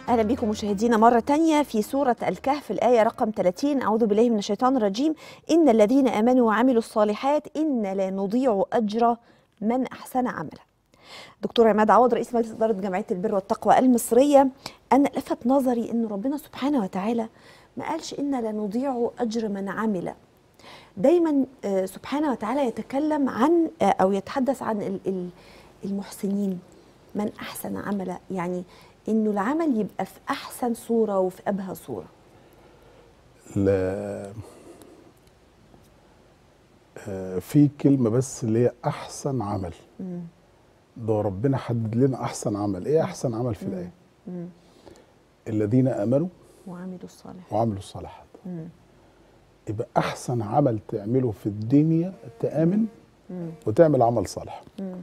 أهلا بكم مشاهدينا مرة تانية في سورة الكهف الآية رقم 30 أعوذ بالله من الشيطان الرجيم إن الذين آمنوا وعملوا الصالحات إن لا نضيع أجر من أحسن عملا دكتور عماد عوض رئيس مجلس إدارة جمعية البر والتقوى المصرية أنا لفت نظري أن ربنا سبحانه وتعالى ما قالش إن لا نضيع أجر من عمل دايما آه، سبحانه وتعالى يتكلم عن آه، أو يتحدث عن ال- ال- المحسنين من أحسن عملا يعني إنه العمل يبقى في أحسن صورة وفي أبهى صورة لا آه، في كلمة بس اللي هي أحسن عمل ده ربنا حدد لنا أحسن عمل إيه أحسن عمل في الآية الذين آمنوا وعملوا الصالحات وعملوا الصالحات يبقى أحسن عمل تعمله في الدنيا تآمن وتعمل عمل صالح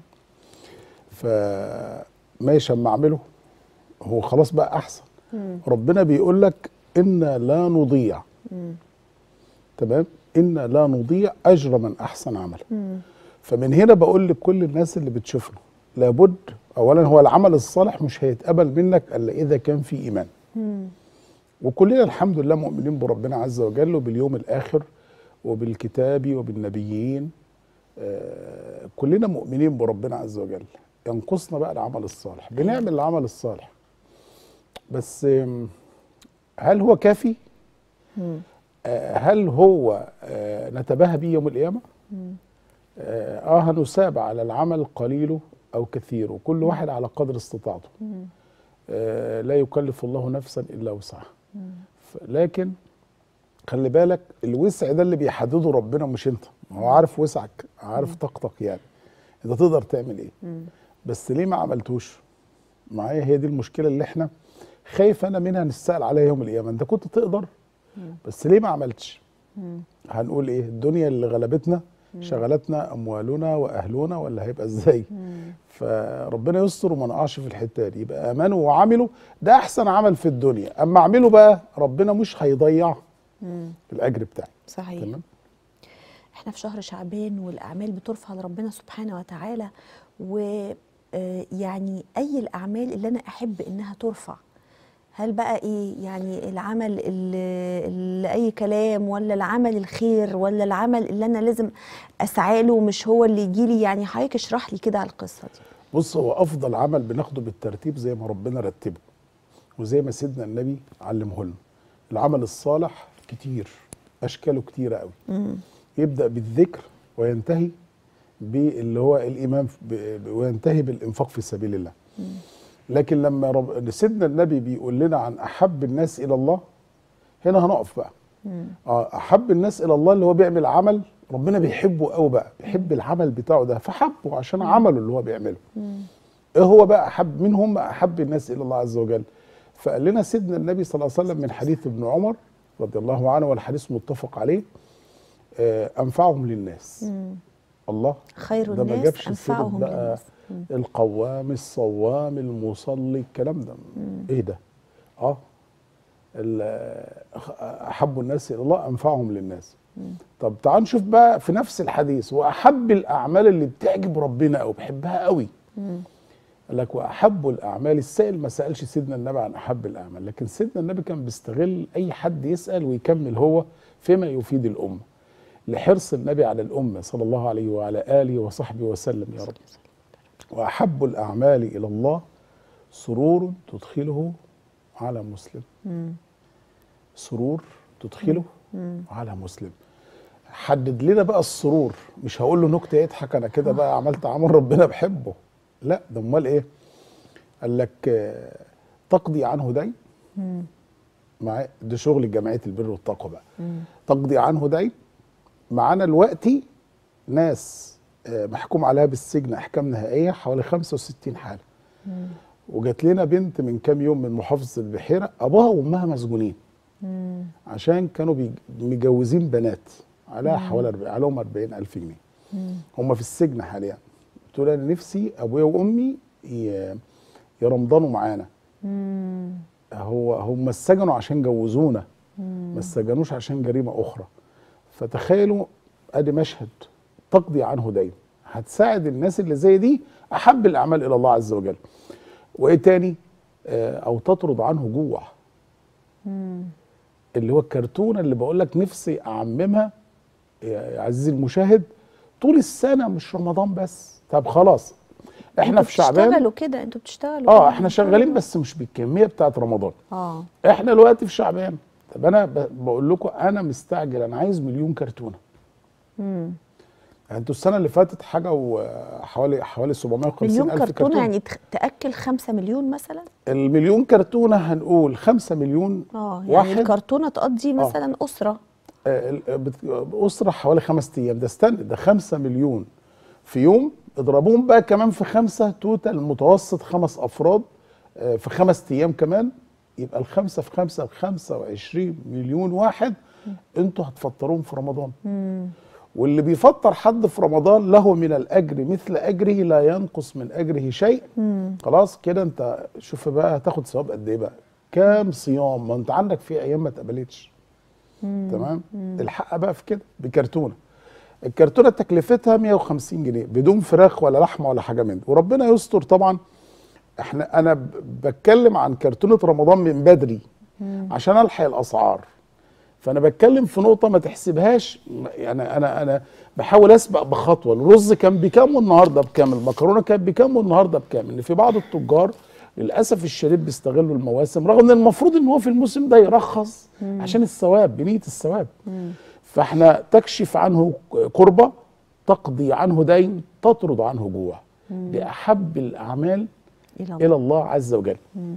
فماشي اما أعمله هو خلاص بقى أحسن ربنا بيقول لك إنا لا نضيع تمام إنا لا نضيع أجر من أحسن عملا فمن هنا بقول لكل الناس اللي بتشوفنا لابد أولا هو العمل الصالح مش هيتقبل منك إلا إذا كان في إيمان وكلنا الحمد لله مؤمنين بربنا عز وجل وباليوم الآخر وبالكتاب وبالنبيين آه كلنا مؤمنين بربنا عز وجل ينقصنا بقى العمل الصالح بنعمل العمل الصالح بس آم، هل هو كافي آه هل هو آه نتباهى به يوم القيامة آه, اه هنساب على العمل قليله او كثيره كل واحد على قدر استطاعته آه لا يكلف الله نفسا الا وسعها ف- لكن خلي بالك الوسع ده اللي بيحدده ربنا مش انت هو عارف وسعك عارف طاقتك يعني انت تقدر تعمل ايه بس ليه ما عملتوش معايا هي دي المشكله اللي احنا خايف انا منها نسال عليها يوم القيامه انت كنت تقدر بس ليه ما عملتش هنقول ايه الدنيا اللي غلبتنا شغلتنا اموالنا واهلنا ولا هيبقى ازاي فربنا يستر وما نقعش في الحته دي يبقى امنوا وعملوا ده احسن عمل في الدنيا اما اعمله بقى ربنا مش هيضيع الاجر بتاعي صحيح تمام احنا في شهر شعبان والأعمال بترفع لربنا سبحانه وتعالى ويعني أي الأعمال اللي أنا أحب إنها ترفع هل بقى ايه يعني العمل اللي, اللي اي كلام ولا العمل الخير ولا العمل اللي انا لازم اسعى له مش هو اللي يجي لي يعني حضرتك اشرح لي كده على القصه دي بص هو افضل عمل بناخده بالترتيب زي ما ربنا رتبه وزي ما سيدنا النبي علمه لنا العمل الصالح كتير اشكاله كتيره قوي يبدا بالذكر وينتهي باللي هو الايمان ب- ب- وينتهي بالانفاق في سبيل الله لكن لما رب... سيدنا النبي بيقول لنا عن احب الناس الى الله هنا هنقف بقى اه احب الناس الى الله اللي هو بيعمل عمل ربنا بيحبه قوي بقى بيحب العمل بتاعه ده فحبه عشان عمله اللي هو بيعمله ايه هو بقى احب مين هم احب الناس الى الله عز وجل فقال لنا سيدنا النبي صلى الله عليه وسلم من حديث ابن عمر رضي الله عنه والحديث متفق عليه آه انفعهم للناس الله خير ده ما الناس جابش سيرة أنفعهم بقى للناس. القوام الصوام المصلي الكلام ده ايه ده اه ال- احب الناس الى الله انفعهم للناس طب تعال نشوف بقى في نفس الحديث واحب الاعمال اللي بتعجب ربنا او بيحبها قوي قال لك واحب الاعمال السائل ما سالش سيدنا النبي عن احب الاعمال لكن سيدنا النبي كان بيستغل اي حد يسال ويكمل هو فيما يفيد الامه لحرص النبي على الامه صلى الله عليه وعلى اله وصحبه وسلم يا رب واحب الاعمال الى الله سرور تدخله على مسلم سرور تدخله على مسلم حدد لنا بقى السرور مش هقول له نكته يضحك انا كده بقى عملت عمل ربنا بحبه لا ده امال ايه قال لك آه، تقضي عنه دين مع ده شغل جمعيه البر والتقوى بقى تقضي عنه دين معانا دلوقتي ناس آه، محكوم عليها بالسجن احكام نهائيه حوالي 65 حاله وجات لنا بنت من كام يوم من محافظه البحيره ابوها وامها مسجونين عشان كانوا بيج- مجوزين بنات عليها حوالي 40 عليهم 40 الف جنيه هم في السجن حاليا قلت له انا نفسي ابويا وامي ي- يرمضانوا معانا هو هم اتسجنوا عشان جوزونا ما اتسجنوش عشان جريمه اخرى فتخيلوا ادي مشهد تقضي عنه دين هتساعد الناس اللي زي دي احب الاعمال الى الله عز وجل وايه تاني آه، او تطرد عنه جوع اللي هو الكرتونه اللي بقول لك نفسي اعممها يا عزيزي المشاهد طول السنه مش رمضان بس طب خلاص احنا انتوا في شعبان بتشتغلوا كده انتوا بتشتغلوا اه كده. احنا شغالين بس مش بالكميه بتاعت رمضان اه احنا دلوقتي في شعبان طب انا ب- بقول لكم انا مستعجل انا عايز مليون كرتونه مم. يعني انتوا السنه اللي فاتت حاجه وحوالي حوالي 750 مليون الف كرتونه, كرتونه يعني تخ- تاكل خمسة مليون مثلا المليون كرتونه هنقول 5 مليون اه يعني واحد الكرتونه تقضي مثلا اسره آه، ال- بت- اسره حوالي خمس ايام ده استنى ده 5 مليون في يوم اضربوهم بقى كمان في خمسه توتال متوسط خمس افراد آه، في خمس ايام كمان يبقى الخمسه في خمسه ب 25 مليون واحد انتوا هتفطروهم في رمضان واللي بيفطر حد في رمضان له من الاجر مثل اجره لا ينقص من اجره شيء خلاص كده انت شوف بقى هتاخد ثواب قد ايه بقى كام صيام ما انت عندك في ايام ما اتقبلتش تمام الحق بقى في كده بكرتونه الكرتونه تكلفتها 150 جنيه بدون فراخ ولا لحمه ولا حاجه من دي وربنا يستر طبعا احنا انا ب- بتكلم عن كرتونه رمضان من بدري عشان الحق الاسعار فانا بتكلم في نقطه ما تحسبهاش يعني انا انا بحاول اسبق بخطوه الرز كان بكام والنهارده بكام المكرونه كانت بكام والنهارده بكام ان في بعض التجار للاسف الشديد بيستغلوا المواسم رغم ان المفروض ان هو في الموسم ده يرخص عشان الثواب بنيه الثواب فاحنا تكشف عنه كربه تقضي عنه دين تطرد عنه جوع لاحب الاعمال الى الى الله عز وجل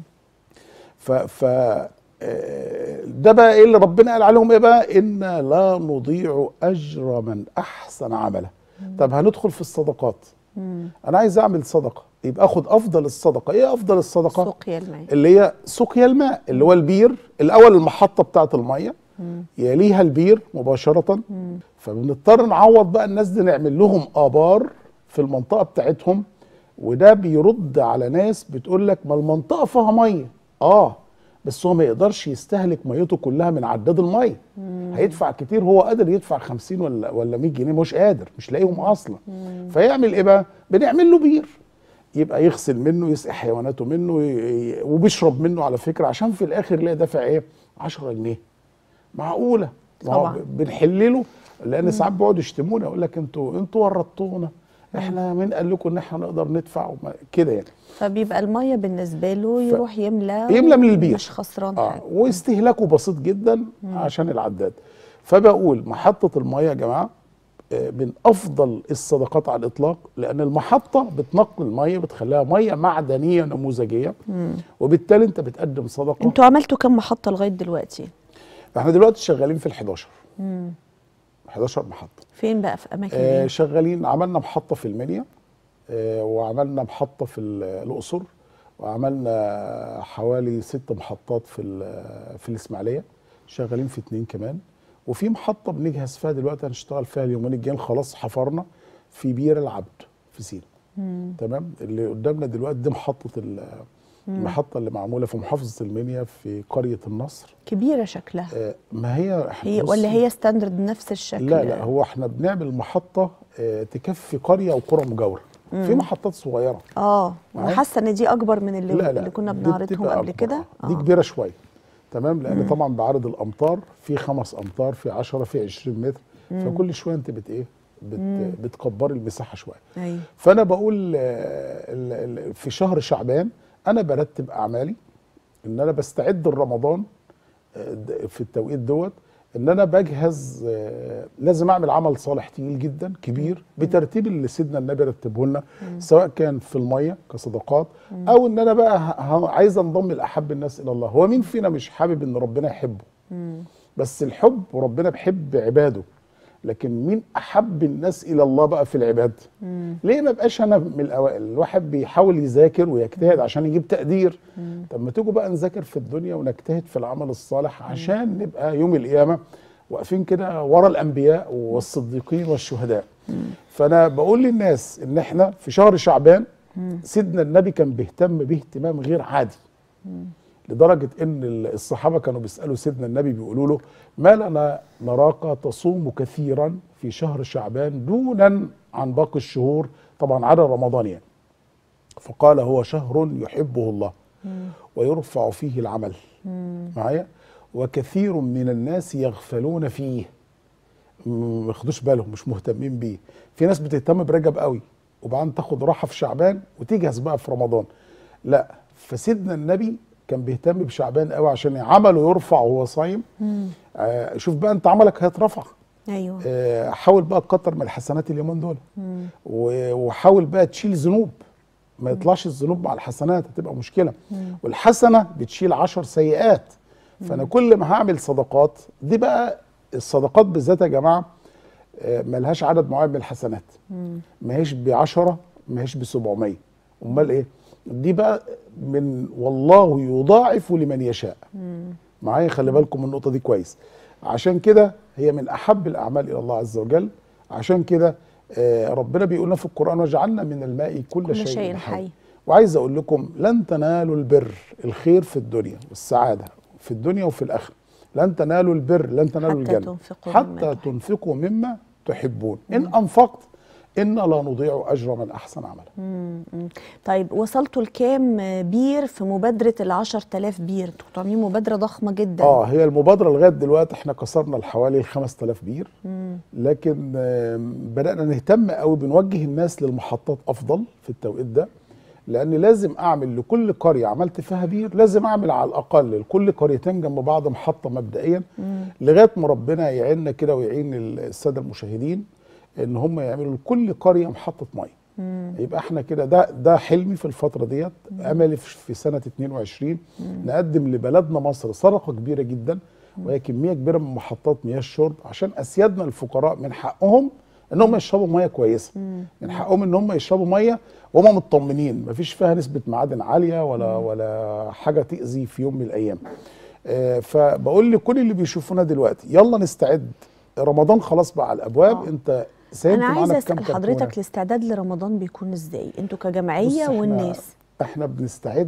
ف ف آه، ده بقى ايه اللي ربنا قال عليهم ايه بقى ان لا نضيع اجر من احسن عملا طب هندخل في الصدقات انا عايز اعمل صدقه يبقى اخد افضل الصدقه ايه افضل الصدقه سقيا الماء اللي هي سقيا الماء اللي هو البير الاول المحطه بتاعه الميه يليها البير مباشره فبنضطر نعوض بقى الناس دي نعمل لهم ابار في المنطقه بتاعتهم وده بيرد على ناس بتقول لك ما المنطقه فيها ميه اه بس هو ما يقدرش يستهلك ميته كلها من عداد الميه هيدفع كتير هو قادر يدفع 50 ولا ولا 100 جنيه مش قادر مش لاقيهم اصلا فيعمل ايه بقى بنعمل له بير يبقى يغسل منه يسقي حيواناته منه ي- ي- وبيشرب منه على فكره عشان في الاخر يلاقي دافع ايه 10 جنيه معقوله ما هو طبعا. بنحلله لان ساعات بيقعدوا يشتمونا يقول لك انتوا انتوا ورطونا احنا مين قال لكم ان احنا نقدر ندفع وما- كده يعني فبيبقى الميه بالنسبه له يروح يملى يملى من البير. مش خسران اه حاجه واستهلاكه بسيط جدا عشان العداد فبقول محطه الميه يا جماعه آه، من افضل الصدقات على الاطلاق لان المحطه بتنقي الميه بتخليها ميه معدنيه نموذجيه وبالتالي انت بتقدم صدقه انتوا عملتوا كم محطه لغايه دلوقتي احنا دلوقتي شغالين في ال 11 11 محطه فين بقى في اماكن آه ايه شغالين عملنا محطه في المنيا آه وعملنا محطه في ال- الاقصر وعملنا حوالي ست محطات في ال- في الاسماعيليه شغالين في اتنين كمان وفي محطه بنجهز فيها دلوقتي هنشتغل فيها اليومين الجايين خلاص حفرنا في بير العبد في سينا تمام اللي قدامنا دلوقتي دي محطه ال- المحطه اللي معموله في محافظه المنيا في قريه النصر كبيره شكلها آه ما هي إحنا هي بص- ولا هي ستاندرد نفس الشكل لا لا هو احنا بنعمل محطه آه، تكفي قريه وقرى مجاوره في محطات صغيره اه انا معايا؟ حاسه ان دي اكبر من اللي, لا لا اللي كنا دي بنعرضهم بتبقى قبل أكبر. كده دي آه. كبيره شويه تمام لان طبعا بعرض الامطار في خمس امتار في 10 في 20 متر فكل شويه انت بت ايه بت بتكبري المساحه شويه ايوه فانا بقول آه، ال- ال- في شهر شعبان انا برتب اعمالي ان انا بستعد لرمضان آه، د- في التوقيت دوت ان انا بجهز آه، لازم اعمل عمل صالح تقيل جدا كبير بترتيب اللي سيدنا النبي رتبه لنا سواء كان في الميه كصدقات او ان انا بقى ه- ه- عايز انضم لاحب الناس الى الله هو مين فينا مش حابب ان ربنا يحبه بس الحب وربنا بيحب عباده لكن مين احب الناس الى الله بقى في العباد ليه ما بقاش انا من الاوائل الواحد بيحاول يذاكر ويجتهد عشان يجيب تقدير طب ما تيجوا بقى نذاكر في الدنيا ونجتهد في العمل الصالح عشان نبقى يوم القيامه واقفين كده ورا الانبياء والصديقين والشهداء فانا بقول للناس ان احنا في شهر شعبان سيدنا النبي كان بيهتم باهتمام غير عادي لدرجة إن الصحابة كانوا بيسألوا سيدنا النبي بيقولوا له ما لنا نراك تصوم كثيرا في شهر شعبان دونا عن باقي الشهور طبعا عدا رمضان يعني فقال هو شهر يحبه الله ويرفع فيه العمل معايا وكثير من الناس يغفلون فيه ما ياخدوش بالهم مش مهتمين بيه في ناس بتهتم برجب قوي وبعدين تاخد راحه في شعبان وتجهز بقى في رمضان لا فسيدنا النبي كان بيهتم بشعبان قوي عشان عمله يرفع وهو صايم آه شوف بقى انت عملك هيترفع ايوه آه حاول بقى تكتر من الحسنات اليومين دول و- وحاول بقى تشيل ذنوب ما يطلعش الذنوب مع الحسنات هتبقى مشكله والحسنه بتشيل عشر سيئات فانا كل ما هعمل صدقات دي بقى الصدقات بالذات يا جماعه آه، ملهاش عدد معين من الحسنات ما هيش ب 10 ما هيش ب 700 امال ايه دي بقى من والله يضاعف لمن يشاء معايا خلي بالكم من النقطه دي كويس عشان كده هي من احب الاعمال الى الله عز وجل عشان كده آه، ربنا بيقول لنا في القران وجعلنا من الماء كل, كل شيء, شيء حي. حي. وعايز اقول لكم لن تنالوا البر الخير في الدنيا والسعاده في الدنيا وفي الاخره لن تنالوا البر لن تنالوا حتى الجنه تنفقوا مما حتى تحبون. تنفقوا مما تحبون ان انفقت ان لا نضيع اجر من احسن عملا طيب وصلتوا لكام بير في مبادره ال 10000 بير انتوا كنتوا عاملين مبادره ضخمه جدا اه هي المبادره لغايه دلوقتي احنا كسرنا حوالي ال 5000 بير لكن آم، بدانا نهتم قوي بنوجه الناس للمحطات افضل في التوقيت ده لان لازم اعمل لكل قريه عملت فيها بير لازم اعمل على الاقل لكل قريتين جنب بعض محطه مبدئيا لغايه ما ربنا يعيننا كده ويعين الساده المشاهدين ان هم يعملوا لكل قريه محطه ميه يبقى احنا كده ده ده حلمي في الفتره ديت املي في في سنه 22 نقدم لبلدنا مصر صدقه كبيره جدا وهي كميه كبيره من محطات مياه الشرب عشان اسيادنا الفقراء من حقهم ان هم يشربوا ميه كويسه من حقهم ان هم يشربوا ميه وهم مطمنين مفيش فيها نسبه معادن عاليه ولا ولا حاجه تاذي في يوم من الايام آه، فبقول لكل اللي بيشوفونا دلوقتي يلا نستعد رمضان خلاص بقى على الابواب آه. انت ساهمت انا معانا عايزه في كام اسال كرتونة؟ حضرتك الاستعداد لرمضان بيكون ازاي انتوا بص كجمعيه إحنا- والناس احنا بنستعد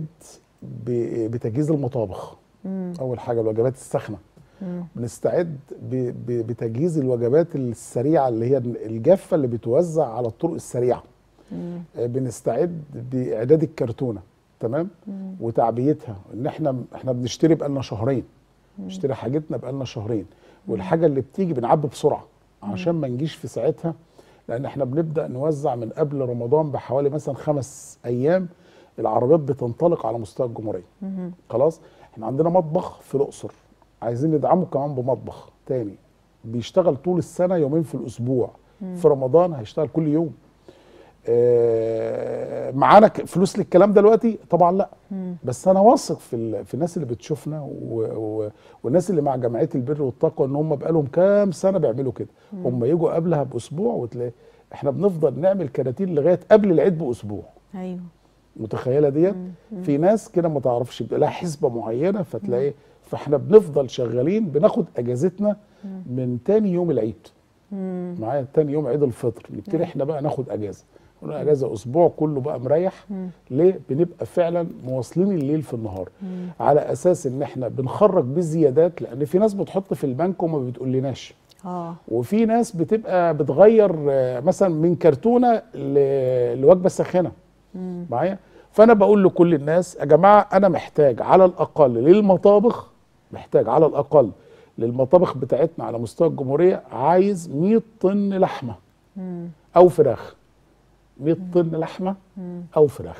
ب- بتجهيز المطابخ اول حاجه الوجبات السخنه بنستعد ب- ب- بتجهيز الوجبات السريعه اللي هي الجافه اللي بتوزع على الطرق السريعه آه، بنستعد باعداد الكرتونه تمام وتعبيتها ان احنا احنا بنشتري بقالنا شهرين نشتري حاجتنا بقالنا شهرين والحاجه اللي بتيجي بنعبي بسرعه عشان ما نجيش في ساعتها لان احنا بنبدا نوزع من قبل رمضان بحوالي مثلا خمس ايام العربيات بتنطلق على مستوى الجمهوريه خلاص احنا عندنا مطبخ في الاقصر عايزين ندعمه كمان بمطبخ تاني بيشتغل طول السنه يومين في الاسبوع في رمضان هيشتغل كل يوم آه، معانا ك- فلوس للكلام ده دلوقتي طبعا لا بس انا واثق في ال- في الناس اللي بتشوفنا و... و... والناس اللي مع جمعيه البر والتقوى ان هم بقالهم كام سنه بيعملوا كده هم يجوا قبلها باسبوع وتلاقي احنا بنفضل نعمل كراتين لغايه قبل العيد باسبوع ايوه متخيله ديت في ناس كده ما تعرفش بيبقى لها حسبه معينه فتلاقي فاحنا بنفضل شغالين بناخد اجازتنا من تاني يوم العيد معايا تاني يوم عيد الفطر نبتدي احنا بقى ناخد اجازه قلنا اجازه اسبوع كله بقى مريح ليه بنبقى فعلا مواصلين الليل في النهار على اساس ان احنا بنخرج بزيادات لان في ناس بتحط في البنك وما بتقولناش اه وفي ناس بتبقى بتغير آه، مثلا من كرتونه ل- لوجبه ساخنه معايا فانا بقول لكل الناس يا جماعه انا محتاج على الاقل للمطابخ محتاج على الاقل للمطابخ بتاعتنا على مستوى الجمهوريه عايز 100 طن لحمه او فراخ 100 طن لحمه او فراخ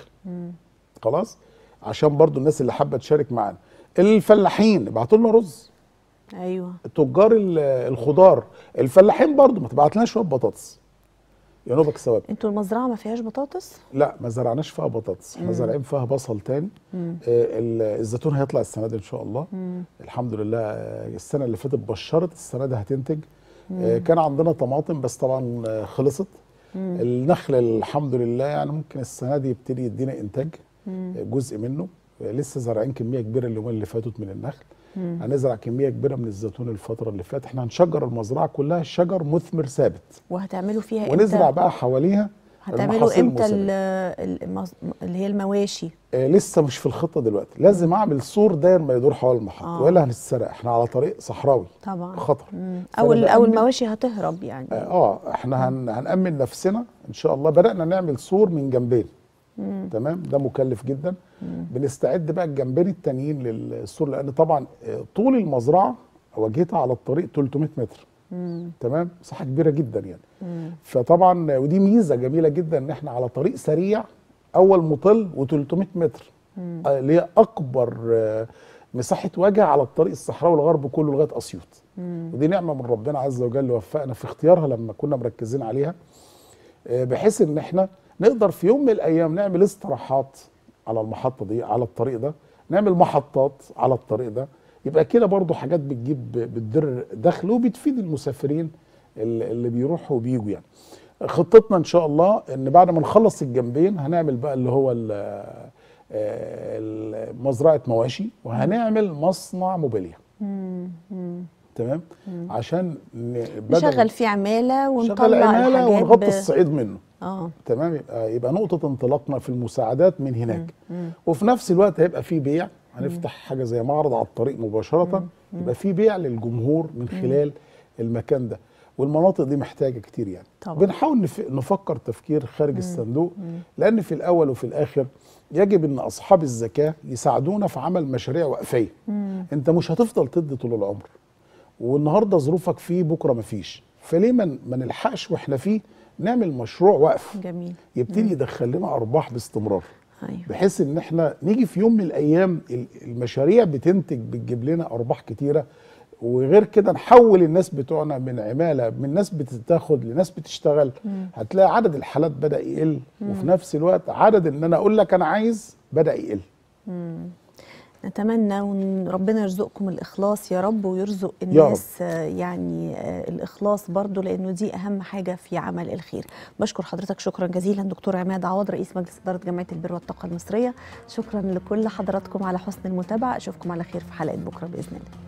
خلاص عشان برضو الناس اللي حابه تشارك معانا الفلاحين ابعتوا لنا رز ايوه تجار ال- الخضار الفلاحين برضو ما تبعتلناش شويه بطاطس ينوبك ثواب انتوا المزرعه ما فيهاش بطاطس لا ما زرعناش فيها بطاطس احنا زارعين فيها بصل تاني آه ال- الزيتون هيطلع السنه دي ان شاء الله الحمد لله آه، السنه اللي فاتت بشرت السنه دي هتنتج آه كان عندنا طماطم بس طبعا آه، خلصت النخل الحمد لله يعني ممكن السنه دي يبتدي يدينا انتاج آه، جزء منه آه، لسه زارعين كميه كبيره اليومين اللي فاتوا من النخل هنزرع كميه كبيره من الزيتون الفتره اللي فاتت احنا هنشجر المزرعه كلها شجر مثمر ثابت وهتعملوا فيها ونزرع امتى بقى حواليها هتعملوا المحاصيل امتى الموسمية. ال- المز- اللي هي المواشي آه لسه مش في الخطه دلوقتي لازم اعمل سور داير ما يدور حول المحطه آه. والا هنتسرق احنا على طريق صحراوي طبعا خطر مم. فأنا او ال- او بأمن- المواشي هتهرب يعني اه احنا هن هنأمن نفسنا ان شاء الله بدأنا نعمل سور من جنبين تمام ده مكلف جدا بنستعد بقى الجنبين التانيين للسور لان طبعا آه، طول المزرعه واجهتها على الطريق 300 متر تمام مساحه كبيره جدا يعني فطبعا ودي ميزه جميله جدا ان احنا على طريق سريع اول مطل و300 متر آه، اللي هي اكبر آه، مساحه وجه على الطريق الصحراوي الغرب كله لغايه اسيوط ودي نعمه من ربنا عز وجل وفقنا في اختيارها لما كنا مركزين عليها آه، بحيث ان احنا نقدر في يوم من الايام نعمل استراحات على المحطه دي على الطريق ده نعمل محطات على الطريق ده يبقى كده برضو حاجات بتجيب بتدر دخل وبتفيد المسافرين اللي اللي بيروحوا وبيجوا يعني خطتنا ان شاء الله ان بعد ما نخلص الجنبين هنعمل بقى اللي هو ال- آه، ال- مزرعه مواشي وهنعمل مصنع موبيليا تمام عشان ن- بدل- نشغل فيه عماله شغل ونطلع عماله الحاجات ونغطي ب- الصعيد منه اه تمام يبقى يبقى نقطة انطلاقنا في المساعدات من هناك وفي نفس الوقت هيبقى في بيع هنفتح حاجة زي معرض على الطريق مباشرة يبقى في بيع للجمهور من خلال المكان ده والمناطق دي محتاجة كتير يعني طبعا. بنحاول نف... نفكر تفكير خارج الصندوق لأن في الأول وفي الآخر يجب أن أصحاب الزكاة يساعدونا في عمل مشاريع وقفية أنت مش هتفضل تدي طول العمر والنهارده ظروفك فيه بكره مفيش فليه ما ما نلحقش واحنا فيه نعمل مشروع وقف جميل يبتدي يدخل لنا ارباح باستمرار ايوه بحيث ان احنا نيجي في يوم من الايام ال- المشاريع بتنتج بتجيب لنا ارباح كتيره وغير كده نحول الناس بتوعنا من عماله من ناس بتتاخد لناس بتشتغل هتلاقي عدد الحالات بدا يقل وفي نفس الوقت عدد ان انا اقول لك انا عايز بدا يقل نتمنى وان ربنا يرزقكم الاخلاص يا رب ويرزق يا رب. الناس آه، يعني آه، الاخلاص برضو لانه دي اهم حاجه في عمل الخير بشكر حضرتك شكرا جزيلا دكتور عماد عوض رئيس مجلس اداره جمعيه البر والطاقه المصريه شكرا لكل حضراتكم على حسن المتابعه اشوفكم على خير في حلقه بكره باذن الله